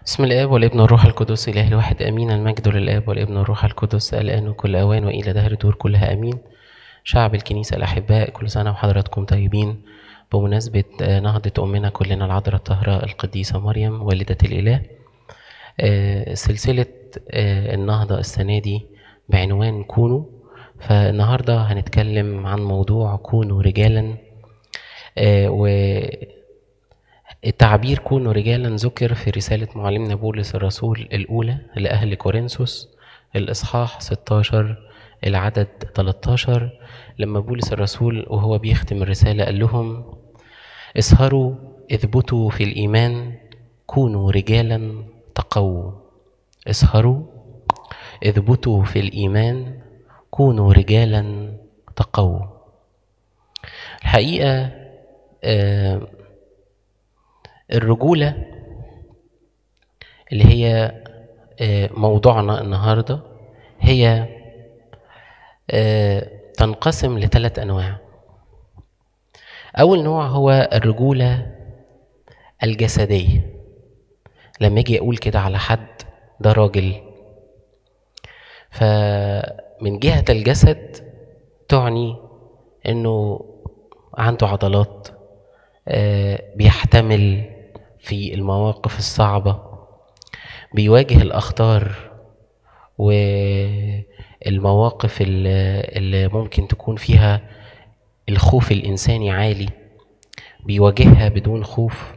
بسم الآب والابن والروح القدس إله الواحد آمين المجد للآب والابن والروح القدس الآن وكل أوان وإلى دهر دور كلها آمين شعب الكنيسة الأحباء كل سنة وحضراتكم طيبين بمناسبة آه، نهضة أمنا كلنا العذراء الطاهرة القديسة مريم والدة الإله آه، سلسلة آه، النهضة السنة دي بعنوان كونوا فالنهاردة هنتكلم عن موضوع كونوا رجالا آه، و التعبير كونوا رجالا ذكر في رسالة معلمنا بولس الرسول الأولى لأهل كورنثوس الإصحاح 16 العدد 13 لما بولس الرسول وهو بيختم الرسالة قال لهم اسهروا اثبتوا في الإيمان كونوا رجالا تقووا اسهروا اثبتوا في الإيمان كونوا رجالا تقووا الحقيقة آه الرجولة اللي هي آه، موضوعنا النهاردة هي آه، تنقسم لثلاث أنواع أول نوع هو الرجولة الجسدية لما أجي أقول كده على حد ده راجل فمن جهة الجسد تعني إنه عنده عضلات آه، بيحتمل في المواقف الصعبة بيواجه الأخطار والمواقف اللي اللي ممكن تكون فيها الخوف الإنساني عالي بيواجهها بدون خوف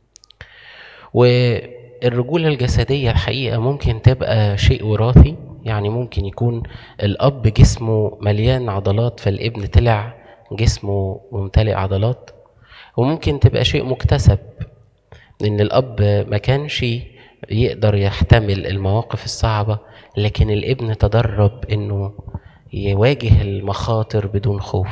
والرجولة الجسدية الحقيقة ممكن تبقى شيء وراثي يعني ممكن يكون الأب جسمه مليان عضلات فالابن طلع جسمه ممتلئ عضلات وممكن تبقى شيء مكتسب ان الاب ما كانش يقدر يحتمل المواقف الصعبة لكن الابن تدرب انه يواجه المخاطر بدون خوف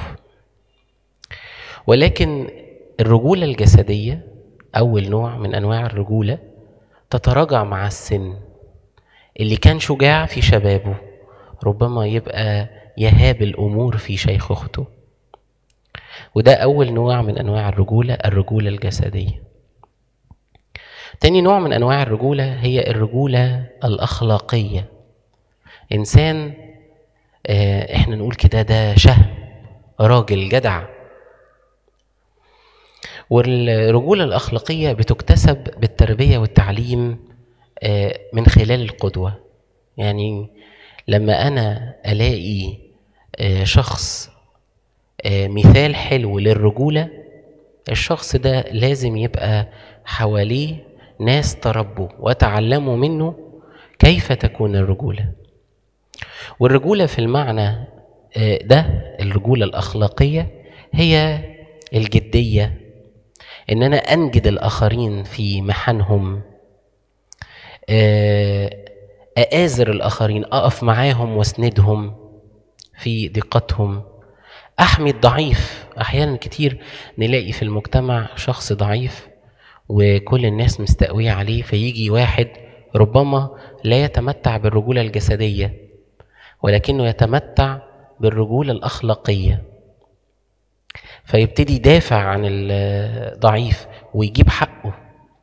ولكن الرجولة الجسدية أول نوع من أنواع الرجولة تتراجع مع السن اللي كان شجاع في شبابه ربما يبقى يهاب الأمور في شيخوخته وده أول نوع من أنواع الرجولة الرجولة الجسدية تاني نوع من أنواع الرجولة هي الرجولة الأخلاقية إنسان آه، إحنا نقول كده ده شهم راجل جدع والرجولة الأخلاقية بتكتسب بالتربية والتعليم آه، من خلال القدوة يعني لما أنا ألاقي آه، شخص آه، مثال حلو للرجولة الشخص ده لازم يبقى حواليه ناس تربوا وتعلموا منه كيف تكون الرجولة والرجولة في المعنى آه، ده الرجولة الأخلاقية هي الجدية إن أنا أنجد الآخرين في محنهم آه، أآزر الآخرين أقف معاهم واسندهم في ضيقتهم احمي الضعيف احيانا كتير نلاقي في المجتمع شخص ضعيف وكل الناس مستقوية عليه فيجي واحد ربما لا يتمتع بالرجولة الجسدية ولكنه يتمتع بالرجولة الأخلاقية فيبتدي يدافع عن الضعيف ويجيب حقه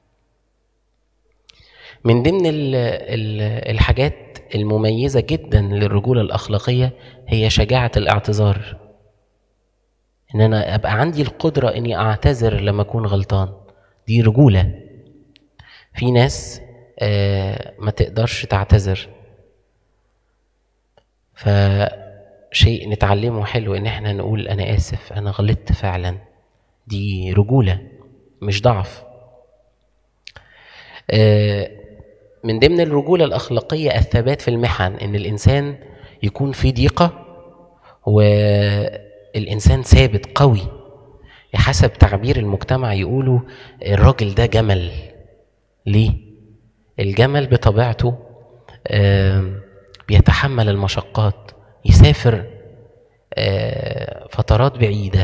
من ضمن ال- ال- الحاجات المميزة جدا للرجولة الأخلاقية هي شجاعة الاعتذار ان انا ابقى عندي القدره اني اعتذر لما اكون غلطان دي رجوله في ناس آه، ما تقدرش تعتذر فشيء نتعلمه حلو ان احنا نقول انا اسف انا غلطت فعلا دي رجوله مش ضعف آه، من ضمن الرجوله الاخلاقيه الثبات في المحن ان الانسان يكون في ضيقه والإنسان ثابت قوي حسب تعبير المجتمع يقولوا الراجل ده جمل ليه؟ الجمل بطبيعته آم، بيتحمل المشقات يسافر آه، فترات بعيدة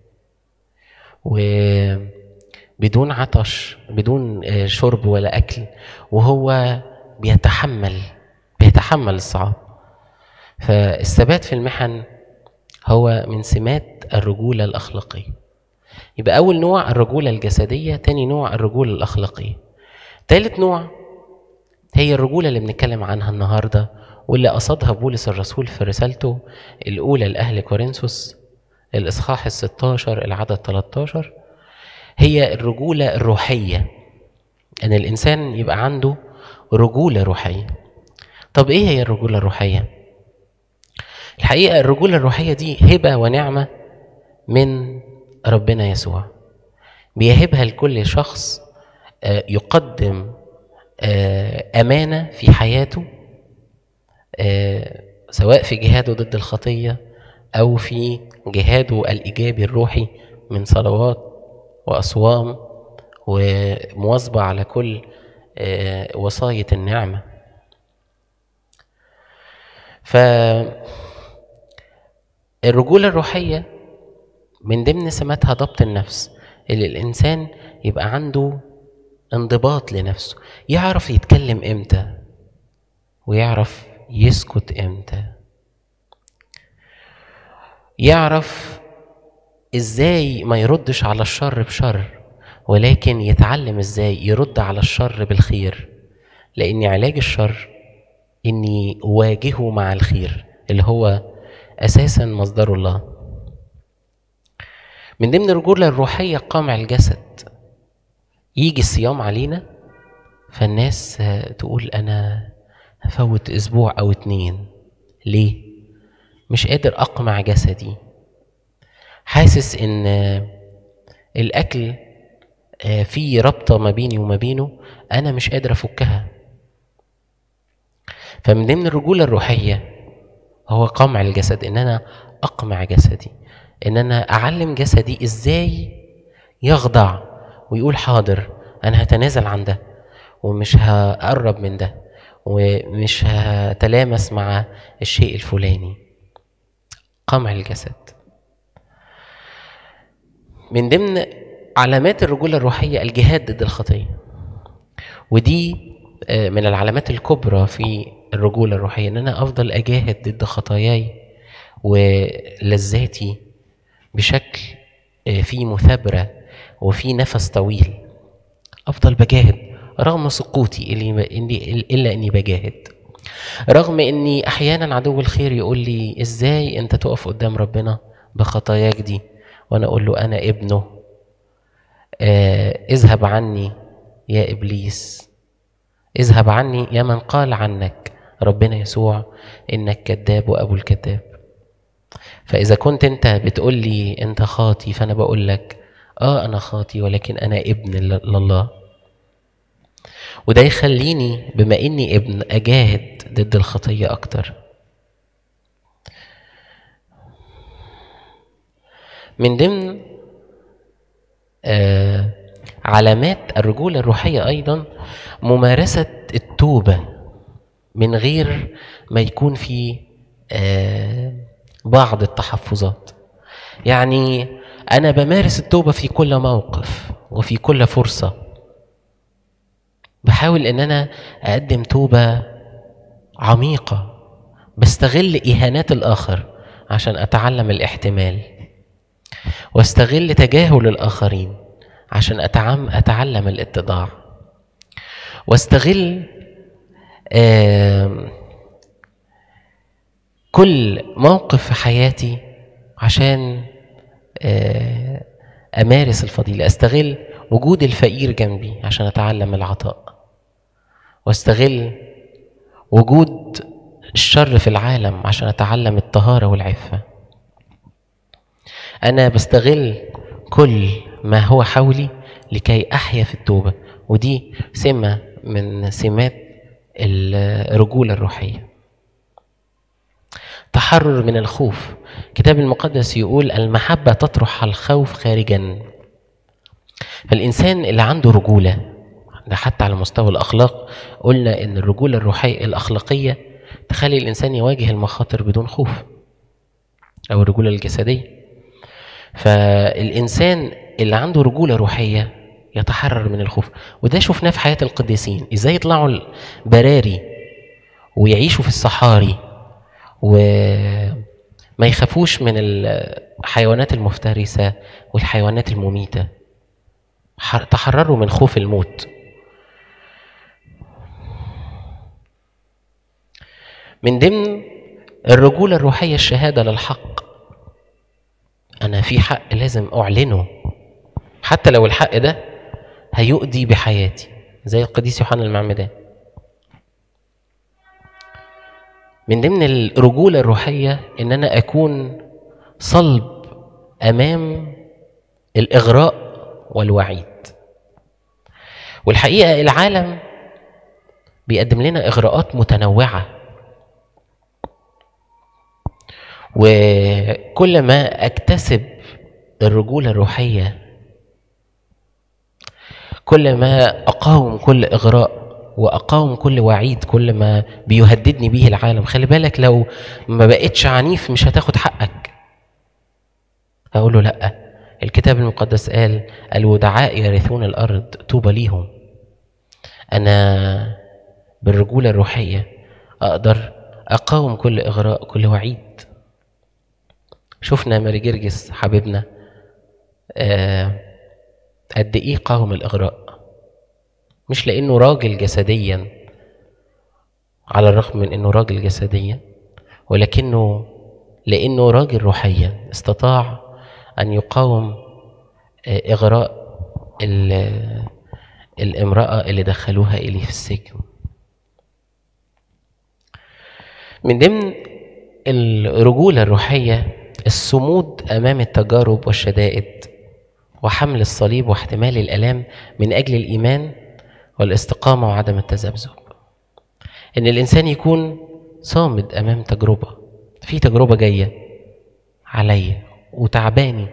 وبدون عطش بدون آه، شرب ولا أكل وهو بيتحمل بيتحمل الصعاب فالثبات في المحن هو من سمات الرجولة الأخلاقية يبقى أول نوع الرجولة الجسدية تاني نوع الرجولة الأخلاقية تالت نوع هي الرجولة اللي بنتكلم عنها النهاردة واللي قصدها بولس الرسول في رسالته الأولى لأهل كورنثوس الإصحاح الستاشر العدد 13 هي الرجولة الروحية أن الإنسان يبقى عنده رجولة روحية طب إيه هي الرجولة الروحية؟ الحقيقة الرجولة الروحية دي هبة ونعمة من ربنا يسوع بيهبها لكل شخص آه، يقدم آه، أمانة في حياته آه، سواء في جهاده ضد الخطية أو في جهاده الإيجابي الروحي من صلوات وأصوام ومواظبة على كل آه، وصاية النعمة ف الرجولة الروحية من ضمن سماتها ضبط النفس اللي الإنسان يبقى عنده انضباط لنفسه يعرف يتكلم امتى ويعرف يسكت امتى يعرف ازاي ما يردش على الشر بشر ولكن يتعلم ازاي يرد على الشر بالخير لان علاج الشر اني اواجهه مع الخير اللي هو اساسا مصدر الله من ضمن الرجوله الروحيه قمع الجسد يجي الصيام علينا فالناس آه، تقول انا هفوت اسبوع او اتنين ليه مش قادر اقمع جسدي حاسس ان آه، الاكل آه، فيه رابطه ما بيني وما بينه انا مش قادر افكها فمن ضمن الرجوله الروحيه هو قمع الجسد ان انا اقمع جسدي ان انا اعلم جسدي ازاي يخضع ويقول حاضر انا هتنازل عن ده ومش هقرب من ده ومش هتلامس مع الشيء الفلاني قمع الجسد من ضمن علامات الرجوله الروحيه الجهاد ضد الخطيه ودي آه، من العلامات الكبرى في الرجوله الروحيه ان انا افضل اجاهد ضد خطاياي ولذاتي بشكل آه، فيه مثابره وفيه نفس طويل افضل بجاهد رغم سقوطي اللي اللي- الا اني بجاهد رغم اني احيانا عدو الخير يقول لي ازاي انت تقف قدام ربنا بخطاياك دي وانا اقول له انا ابنه آه اذهب عني يا ابليس اذهب عني يا من قال عنك ربنا يسوع انك كذاب وابو الكذاب فاذا كنت انت بتقول لي انت خاطي فانا بقول لك اه انا خاطي ولكن انا ابن ل- لله وده يخليني بما اني ابن اجاهد ضد الخطيه اكتر من ضمن آه علامات الرجوله الروحيه ايضا ممارسه التوبه من غير ما يكون في آه بعض التحفظات يعني انا بمارس التوبه في كل موقف وفي كل فرصه بحاول ان انا اقدم توبه عميقه بستغل اهانات الاخر عشان اتعلم الاحتمال واستغل تجاهل الاخرين عشان أتعم اتعلم الاتضاع واستغل آم، كل موقف في حياتي عشان آه، امارس الفضيله استغل وجود الفقير جنبي عشان اتعلم العطاء واستغل وجود الشر في العالم عشان اتعلم الطهاره والعفه انا بستغل كل ما هو حولي لكي احيا في التوبه ودي سمه من سمات الرجوله الروحيه تحرر من الخوف الكتاب المقدس يقول المحبة تطرح الخوف خارجا فالإنسان اللي عنده رجولة ده حتى على مستوى الأخلاق قلنا إن الرجولة الروحية الأخلاقية تخلي الإنسان يواجه المخاطر بدون خوف أو الرجولة الجسدية فالإنسان اللي عنده رجولة روحية يتحرر من الخوف وده شفناه في حياة القديسين إزاي يطلعوا البراري ويعيشوا في الصحاري وما يخافوش من الحيوانات المفترسة والحيوانات المميتة ح- تحرروا من خوف الموت من ضمن الرجولة الروحية الشهادة للحق أنا في حق لازم أعلنه حتى لو الحق ده هيؤدي بحياتي زي القديس يوحنا المعمدان من ضمن الرجولة الروحية إن أنا أكون صلب أمام الإغراء والوعيد والحقيقة العالم بيقدم لنا إغراءات متنوعة وكل ما أكتسب الرجولة الروحية كل ما أقاوم كل إغراء وأقاوم كل وعيد كل ما بيهددني به العالم خلي بالك لو ما بقتش عنيف مش هتاخد حقك أقول له لأ الكتاب المقدس قال الودعاء يرثون الأرض طوبى ليهم أنا بالرجولة الروحية أقدر أقاوم كل إغراء كل وعيد شفنا ماري جرجس حبيبنا آه قد إيه قاوم الإغراء مش لأنه راجل جسديا على الرغم من أنه راجل جسديا ولكنه لأنه راجل روحيا استطاع أن يقاوم إغراء الامرأة اللي دخلوها إليه في السجن من ضمن الرجولة الروحية الصمود أمام التجارب والشدائد وحمل الصليب واحتمال الآلام من أجل الإيمان والاستقامة وعدم التذبذب إن الإنسان يكون صامد أمام تجربة في تجربة جاية عليا وتعباني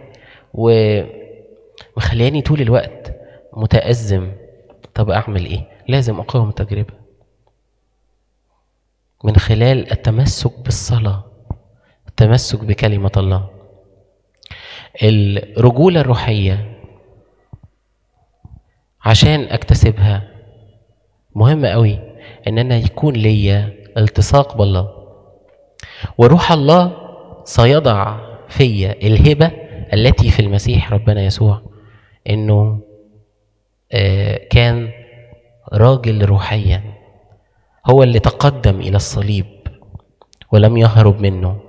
ومخلياني طول الوقت متأزم طب أعمل إيه؟ لازم أقاوم التجربة من خلال التمسك بالصلاة التمسك بكلمة الله الرجولة الروحية عشان أكتسبها مهم قوي إن أنا يكون ليا التصاق بالله وروح الله سيضع فيا الهبة التي في المسيح ربنا يسوع إنه آه كان راجل روحيا هو اللي تقدم إلى الصليب ولم يهرب منه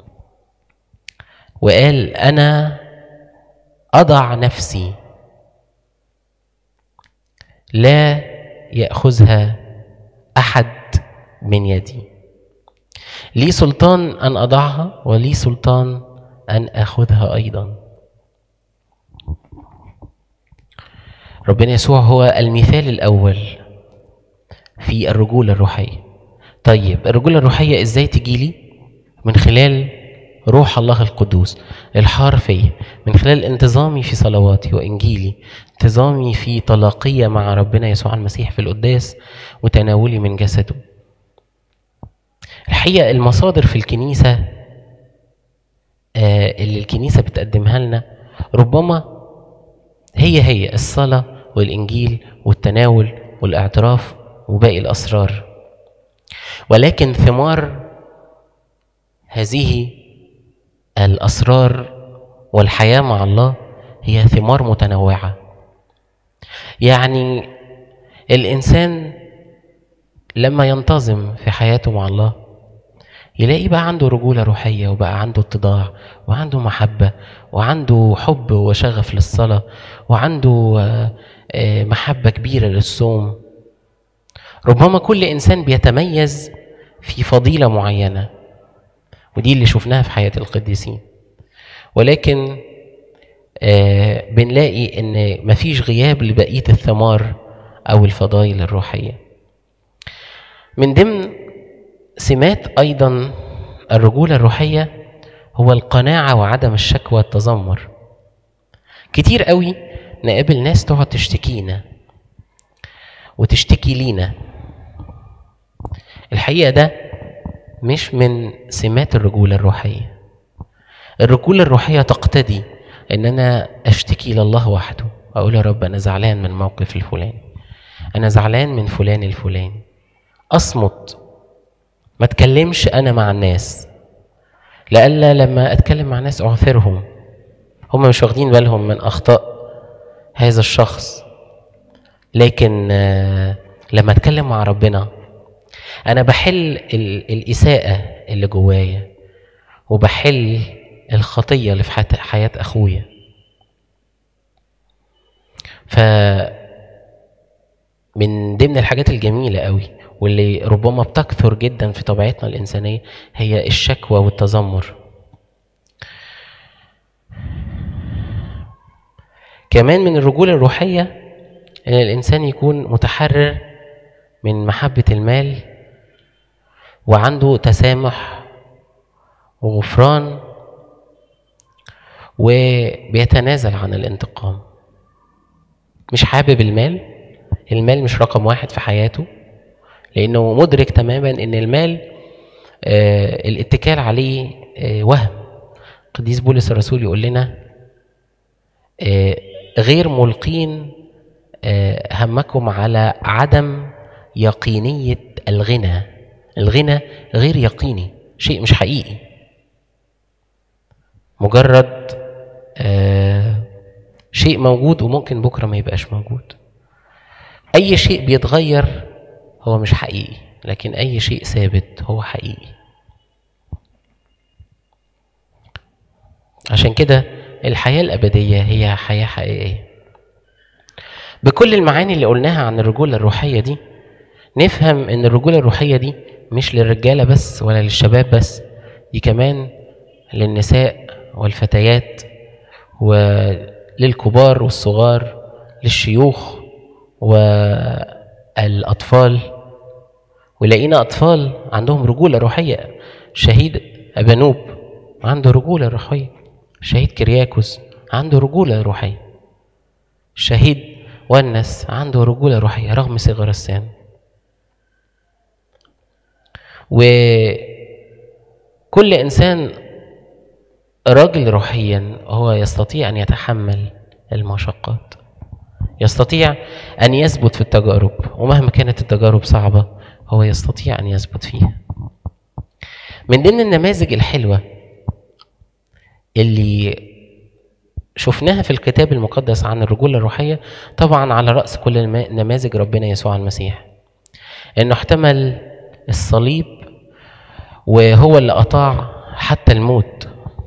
وقال أنا أضع نفسي لا يأخذها أحد من يدي لي سلطان أن أضعها ولي سلطان أن أخذها أيضا ربنا يسوع هو المثال الأول في الرجولة الروحية طيب الرجولة الروحية إزاي تجيلي من خلال روح الله القدوس الحار فيا من خلال انتظامي في صلواتي وانجيلي انتظامي في تلاقية مع ربنا يسوع المسيح في القداس وتناولي من جسده الحقيقة المصادر في الكنيسة آه اللي الكنيسة بتقدمها لنا ربما هي هي الصلاة والإنجيل والتناول والاعتراف وباقي الأسرار ولكن ثمار هذه الأسرار والحياة مع الله هي ثمار متنوعة يعني الإنسان لما ينتظم في حياته مع الله يلاقي بقى عنده رجولة روحية وبقى عنده اتضاع وعنده محبة وعنده حب وشغف للصلاة وعنده محبة كبيرة للصوم ربما كل إنسان بيتميز في فضيلة معينة ودي اللي شفناها في حياة القديسين ولكن آه بنلاقي ان مفيش غياب لبقية الثمار او الفضائل الروحية من ضمن سمات ايضا الرجولة الروحية هو القناعة وعدم الشكوى والتذمر كتير قوي نقابل ناس تقعد تشتكينا وتشتكي لينا الحقيقة ده مش من سمات الرجولة الروحية الرجولة الروحية تقتدي ان انا اشتكي لله وحده اقول يا رب انا زعلان من الموقف الفلاني انا زعلان من فلان الفلاني اصمت ما اتكلمش انا مع الناس لألا لما اتكلم مع ناس اعثرهم هم مش واخدين بالهم من اخطاء هذا الشخص لكن لما اتكلم مع ربنا انا بحل ال- الاساءه اللي جوايا وبحل الخطيه اللي في حياة- حياه اخويا ف من ضمن الحاجات الجميله قوي واللي ربما بتكثر جدا في طبيعتنا الانسانيه هي الشكوى والتذمر كمان من الرجوله الروحيه ان الانسان يكون متحرر من محبه المال وعنده تسامح وغفران وبيتنازل عن الانتقام مش حابب المال المال مش رقم واحد في حياته لانه مدرك تماما ان المال آه الاتكال عليه آه وهم قديس بولس الرسول يقول لنا آه غير ملقين آه همكم على عدم يقينية الغنى الغنى غير يقيني شيء مش حقيقي مجرد آه شيء موجود وممكن بكرة ما يبقاش موجود أي شيء بيتغير هو مش حقيقي لكن أي شيء ثابت هو حقيقي عشان كده الحياة الأبدية هي حياة حقيقية بكل المعاني اللي قلناها عن الرجولة الروحية دي نفهم ان الرجولة الروحية دي مش للرجالة بس ولا للشباب بس دي كمان للنساء والفتيات وللكبار والصغار للشيوخ والأطفال ولقينا أطفال عندهم رجولة روحية شهيد أبانوب عنده رجولة روحية شهيد كرياكوس عنده رجولة روحية الشهيد ونس عنده رجولة روحية رغم صغر السن وكل إنسان راجل روحيا هو يستطيع أن يتحمل المشقات يستطيع أن يثبت في التجارب ومهما كانت التجارب صعبة هو يستطيع أن يثبت فيها من ضمن النماذج الحلوة اللي شفناها في الكتاب المقدس عن الرجولة الروحية طبعا على رأس كل الم- نماذج ربنا يسوع المسيح انه احتمل الصليب وهو اللي أطاع حتى الموت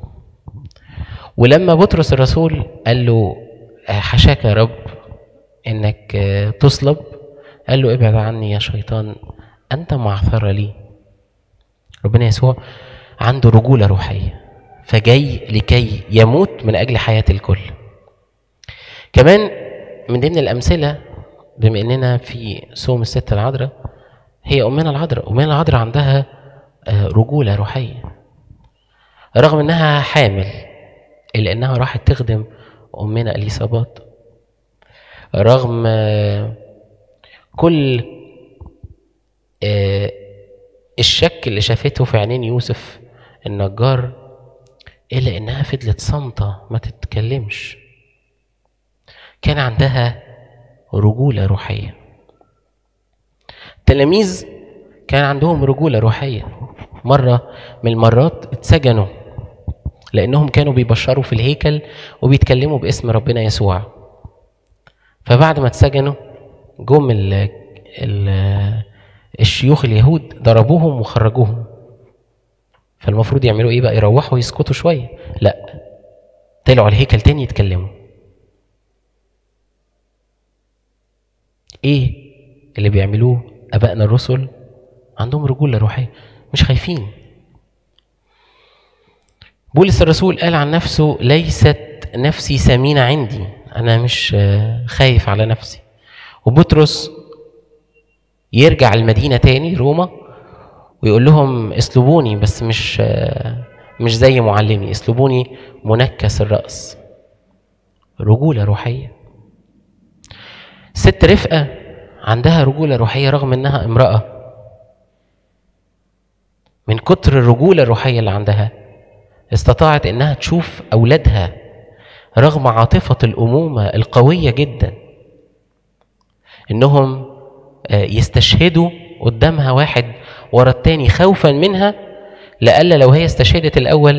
ولما بطرس الرسول قال له حشاك يا رب انك آه، تصلب قال له ابعد عني يا شيطان انت معثر لي ربنا يسوع عنده رجولة روحية فجاي لكي يموت من أجل حياة الكل كمان من ضمن الأمثلة بما إننا في صوم الست العذراء هي أمنا العذراء أمنا العذراء عندها آه، رجولة روحية رغم إنها حامل إلا إنها راحت تخدم أمنا إليصابات رغم آه، كل آه، الشك اللي شافته في عينين يوسف النجار إلا إنها فضلت صامتة ما تتكلمش كان عندها رجولة روحية التلاميذ كان عندهم رجولة روحية مرة من المرات اتسجنوا لأنهم كانوا بيبشروا في الهيكل وبيتكلموا باسم ربنا يسوع فبعد ما اتسجنوا جم ال ال الشيوخ اليهود ضربوهم وخرجوهم فالمفروض يعملوا ايه بقى يروحوا يسكتوا شويه لا طلعوا الهيكل تاني يتكلموا ايه اللي بيعملوه ابائنا الرسل عندهم رجوله روحيه مش خايفين بولس الرسول قال عن نفسه ليست نفسي ثمينه عندي انا مش آه، خايف على نفسي وبطرس يرجع المدينه تاني روما ويقول لهم اسلبوني بس مش آه، مش زي معلمي اسلبوني منكس الراس رجوله روحيه ست رفقه عندها رجوله روحيه رغم انها امراه من كتر الرجوله الروحيه اللي عندها استطاعت انها تشوف اولادها رغم عاطفه الامومه القويه جدا انهم آه، يستشهدوا قدامها واحد ورا التاني خوفا منها لألا لو هي استشهدت الأول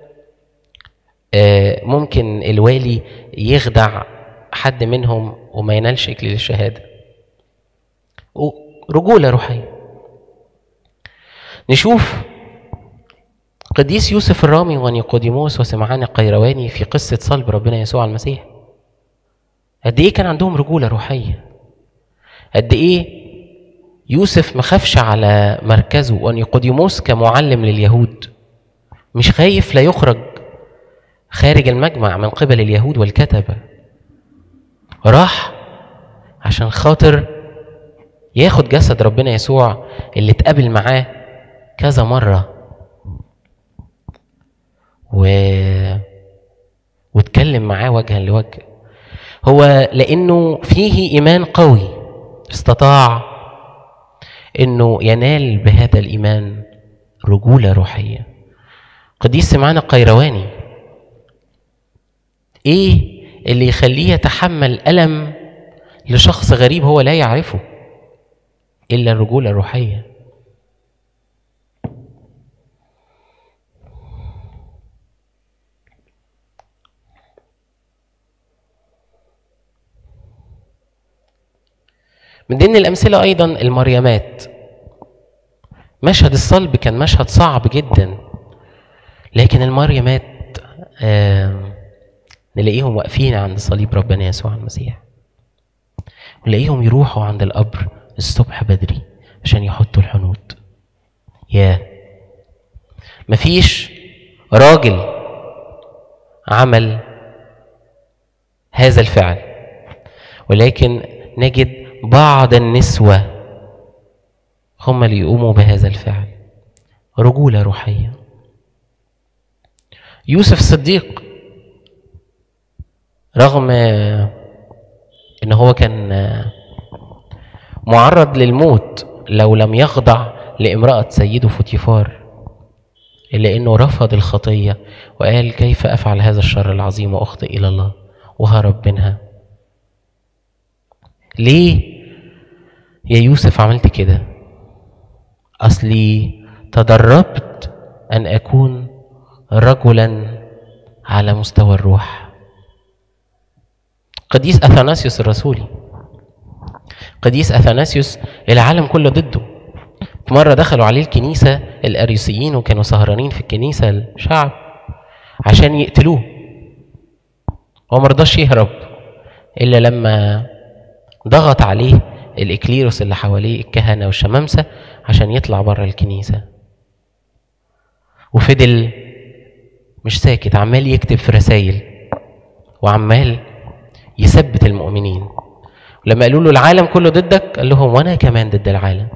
آه، ممكن الوالي يخدع حد منهم وما ينالش إكليل الشهادة و- رجولة روحية نشوف قديس يوسف الرامي ونيقوديموس وسمعان القيرواني في قصة صلب ربنا يسوع المسيح قد ايه كان عندهم رجولة روحية قد ايه يوسف ما خافش على مركزه ونيقوديموس كمعلم لليهود مش خايف لا يخرج خارج المجمع من قبل اليهود والكتبة راح عشان خاطر ياخد جسد ربنا يسوع اللي اتقابل معاه كذا مرة و... واتكلم معاه وجها لوجه هو لأنه فيه إيمان قوي استطاع انه ينال بهذا الايمان رجوله روحيه قديس سمعان القيرواني ايه اللي يخليه يتحمل الم لشخص غريب هو لا يعرفه الا الرجوله الروحيه من ضمن الأمثلة أيضا المريمات مشهد الصلب كان مشهد صعب جدا لكن المريمات آه نلاقيهم واقفين عند صليب ربنا يسوع المسيح ونلاقيهم يروحوا عند القبر الصبح بدري عشان يحطوا الحنوط يا مفيش راجل عمل هذا الفعل ولكن نجد بعض النسوة هم اللي يقوموا بهذا الفعل رجولة روحية يوسف الصديق رغم ان هو كان معرض للموت لو لم يخضع لامرأة سيده فوتيفار إلا أنه رفض الخطية وقال كيف أفعل هذا الشر العظيم وأخطئ إلى الله وهرب منها ليه يا يوسف عملت كده اصلي تدربت ان اكون رجلا على مستوى الروح قديس اثناسيوس الرسولي قديس اثناسيوس العالم كله ضده في مرة دخلوا عليه الكنيسة الأريوسيين وكانوا سهرانين في الكنيسة الشعب عشان يقتلوه هو مرضاش يهرب إلا لما ضغط عليه الإكليروس اللي حواليه الكهنة والشمامسة عشان يطلع بره الكنيسة وفضل مش ساكت عمال يكتب في رسائل وعمال يثبت المؤمنين لما قالوا له العالم كله ضدك قال لهم وانا كمان ضد العالم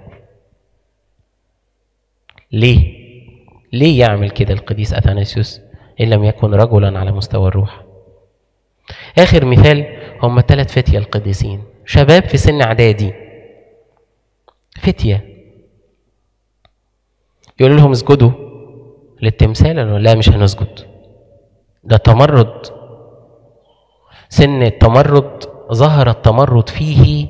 ليه ليه يعمل كده القديس اثناسيوس ان لم يكن رجلا على مستوى الروح اخر مثال هم ثلاث فتية القديسين شباب في سن اعدادي فتية يقول لهم اسجدوا للتمثال قالوا لا مش هنسجد ده تمرد سن التمرد ظهر التمرد فيه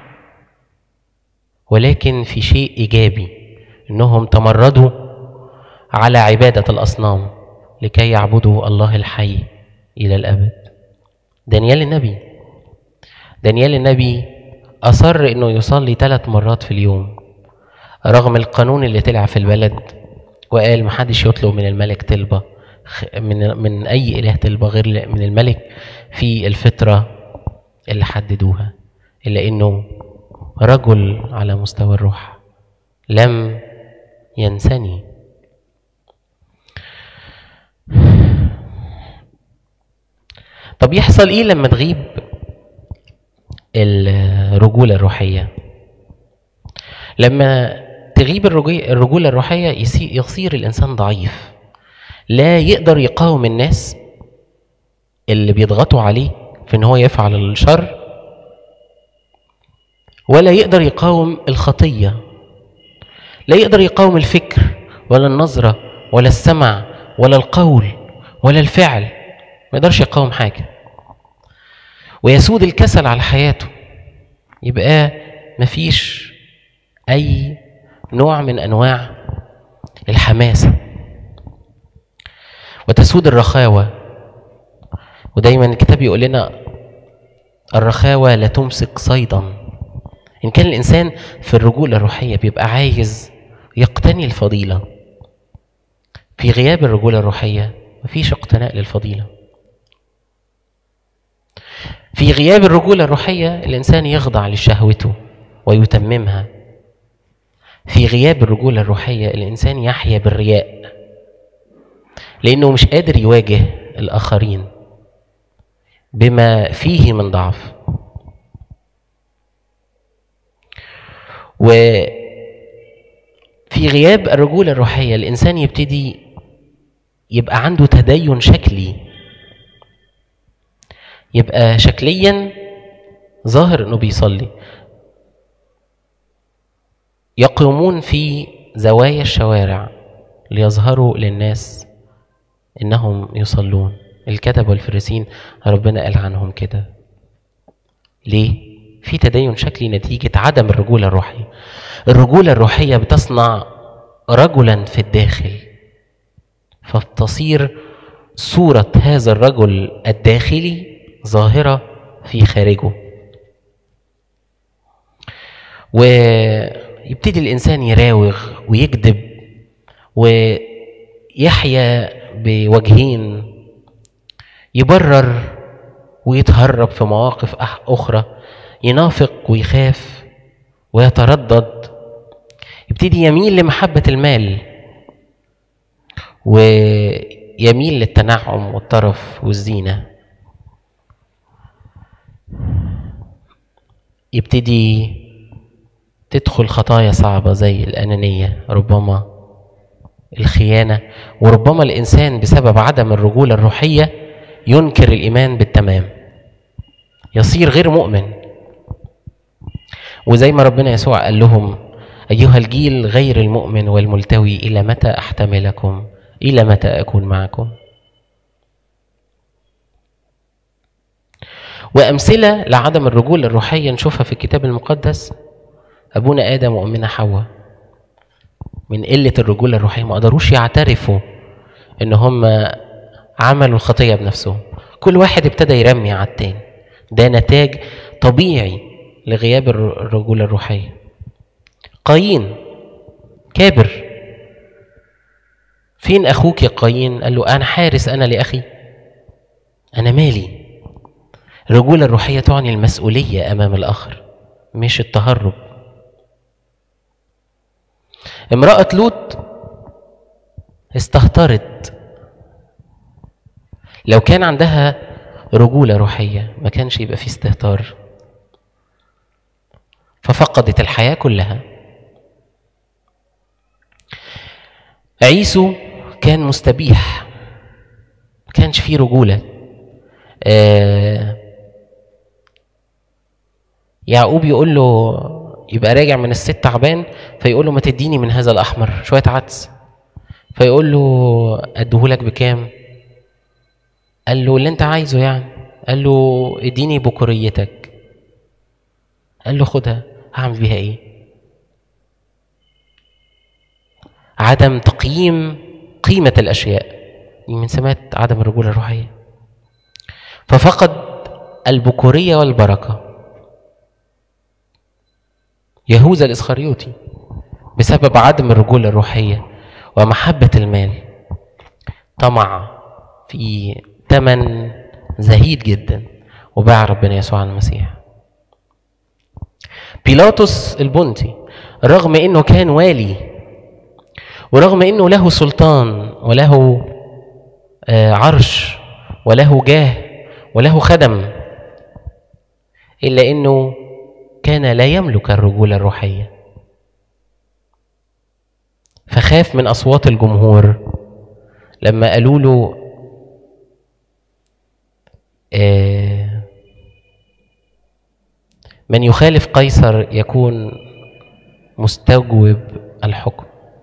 ولكن في شيء ايجابي انهم تمردوا على عباده الاصنام لكي يعبدوا الله الحي الى الابد دانيال النبي دانيال النبي اصر انه يصلي ثلاث مرات في اليوم رغم القانون اللي طلع في البلد وقال محدش يطلب من الملك طلبه من من اي اله طلبه غير من الملك في الفتره اللي حددوها الا انه رجل على مستوى الروح لم ينسني طب يحصل ايه لما تغيب الرجوله الروحيه لما تغيب الرجوله الروحيه يصير الانسان ضعيف لا يقدر يقاوم الناس اللي بيضغطوا عليه في ان هو يفعل الشر ولا يقدر يقاوم الخطيه لا يقدر يقاوم الفكر ولا النظره ولا السمع ولا القول ولا الفعل ما يقدرش يقاوم حاجه ويسود الكسل على حياته يبقى مفيش اي نوع من انواع الحماسه وتسود الرخاوه ودايما الكتاب يقول لنا الرخاوه لا تمسك صيدا ان كان الانسان في الرجوله الروحيه بيبقى عايز يقتني الفضيلة في غياب الرجولة الروحية مفيش اقتناء للفضيلة في غياب الرجولة الروحية الإنسان يخضع لشهوته ويتممها في غياب الرجولة الروحية الإنسان يحيا بالرياء لأنه مش قادر يواجه الآخرين بما فيه من ضعف وفي غياب الرجولة الروحية الإنسان يبتدي يبقى عنده تدين شكلي يبقى شكليا ظاهر انه بيصلي يقومون في زوايا الشوارع ليظهروا للناس انهم يصلون الكتب والفريسين ربنا قال عنهم كده ليه في تدين شكلي نتيجة عدم الرجولة الروحية الرجولة الروحية بتصنع رجلا في الداخل فتصير صورة هذا الرجل الداخلي ظاهرة في خارجه ويبتدي الإنسان يراوغ ويكذب ويحيا بوجهين يبرر ويتهرب في مواقف أح- أخرى ينافق ويخاف ويتردد يبتدي يميل لمحبة المال ويميل للتنعم والطرف والزينة يبتدي تدخل خطايا صعبة زي الأنانية ربما الخيانة وربما الإنسان بسبب عدم الرجولة الروحية ينكر الإيمان بالتمام يصير غير مؤمن وزي ما ربنا يسوع قال لهم أيها الجيل غير المؤمن والملتوي إلى متى أحتملكم إلى متى أكون معكم وأمثلة لعدم الرجولة الروحية نشوفها في الكتاب المقدس أبونا آدم وأمنا حواء من قلة الرجولة الروحية ما قدروش يعترفوا إن هم عملوا الخطية بنفسهم كل واحد ابتدى يرمي على التاني ده نتاج طبيعي لغياب الر- الرجولة الروحية قايين كابر فين أخوك يا قايين قال له أنا حارس أنا لأخي أنا مالي الرجولة الروحية تعني المسؤولية أمام الآخر مش التهرب امرأة لوط استهترت لو كان عندها رجولة روحية ما كانش يبقى فيه استهتار ففقدت الحياة كلها عيسو كان مستبيح ما كانش فيه رجولة آه يعقوب يقول له يبقى راجع من الست تعبان فيقول له ما تديني من هذا الأحمر شوية عدس فيقول له أديهولك بكام قال له اللي انت عايزه يعني قال له اديني بكوريتك قال له خدها هعمل بيها ايه عدم تقييم قيمة الأشياء دي من سمات عدم الرجولة الروحية ففقد البكورية والبركة يهوذا الإسخريوطي بسبب عدم الرجولة الروحية ومحبة المال طمع في ثمن زهيد جدا وباع ربنا يسوع المسيح بيلاطس البنطي رغم انه كان والي ورغم انه له سلطان وله آه، عرش وله جاه وله خدم الا انه كان لا يملك الرجوله الروحيه فخاف من اصوات الجمهور لما قالوا له آه، من يخالف قيصر يكون مستوجب الحكم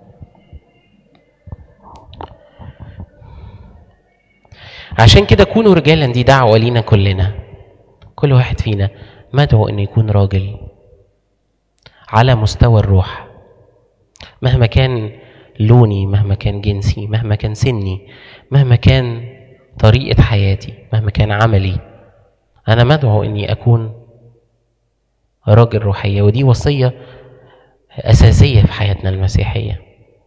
عشان كده كونوا رجالا دي دعوة لينا كلنا كل واحد فينا مدعو انه يكون راجل على مستوى الروح مهما كان لوني مهما كان جنسي مهما كان سني مهما كان طريقة حياتي مهما كان عملي أنا مدعو إني أكون راجل روحية ودي وصية أساسية في حياتنا المسيحية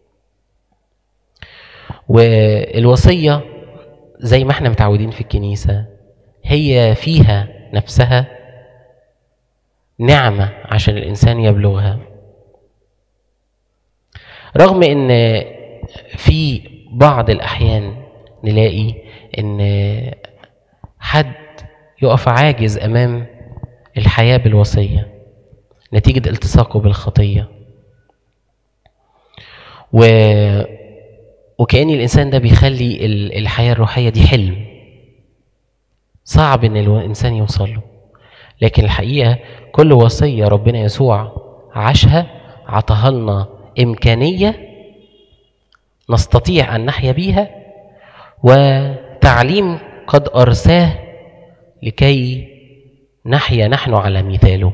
والوصية زي ما احنا متعودين في الكنيسة هي فيها نفسها نعمة عشان الإنسان يبلغها رغم إن في بعض الأحيان نلاقي إن حد يقف عاجز أمام الحياة بالوصية نتيجة التصاقه بالخطية و... وكأن الإنسان ده بيخلي ال- الحياة الروحية دي حلم صعب إن الإنسان يوصل له لكن الحقيقة كل وصية ربنا يسوع عاشها عطاها لنا إمكانية نستطيع أن نحيا بيها وتعليم قد أرساه لكي نحيا نحن على مثاله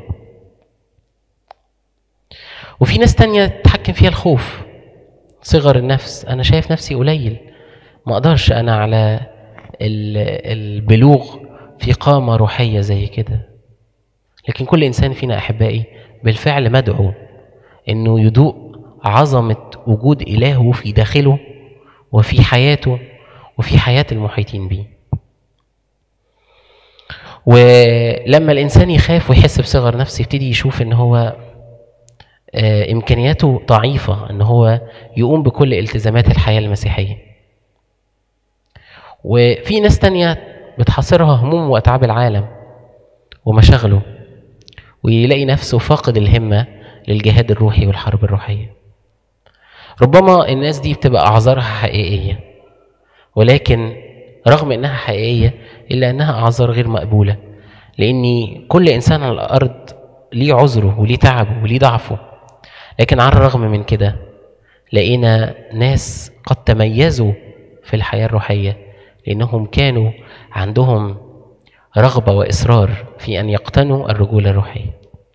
وفي ناس تانية تتحكم فيها الخوف صغر النفس أنا شايف نفسي قليل ما أقدرش أنا على ال- البلوغ في قامة روحية زي كده لكن كل إنسان فينا أحبائي بالفعل مدعو إنه يدوق عظمة وجود إلهه في داخله وفي حياته وفي حياة المحيطين به ولما الإنسان يخاف ويحس بصغر نفسه يبتدي يشوف إن هو آه، إمكانياته ضعيفة إن هو يقوم بكل التزامات الحياة المسيحية وفي ناس تانية بتحاصرها هموم وأتعاب العالم ومشاغله ويلاقي نفسه فاقد الهمة للجهاد الروحي والحرب الروحية ربما الناس دي بتبقى أعذارها حقيقية ولكن رغم إنها حقيقية إلا إنها أعذار غير مقبولة لأن كل إنسان على الأرض ليه عذره وليه تعبه وليه ضعفه لكن على الرغم من كده لقينا ناس قد تميزوا في الحياة الروحية لأنهم كانوا عندهم رغبة وإصرار في أن يقتنوا الرجولة الروحية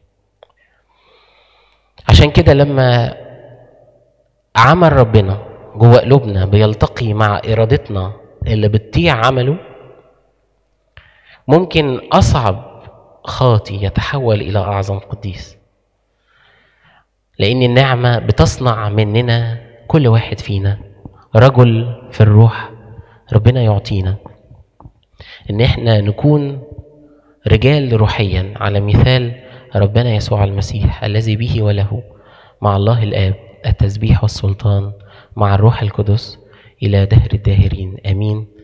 عشان كده لما عمل ربنا جوه قلوبنا بيلتقي مع إرادتنا اللي بتطيع عمله ممكن أصعب خاطي يتحول إلى أعظم قديس لأن النعمة بتصنع مننا كل واحد فينا رجل في الروح ربنا يعطينا إن إحنا نكون رجال روحيا على مثال ربنا يسوع المسيح الذي به وله مع الله الآب التسبيح والسلطان مع الروح القدس إلى دهر الداهرين آمين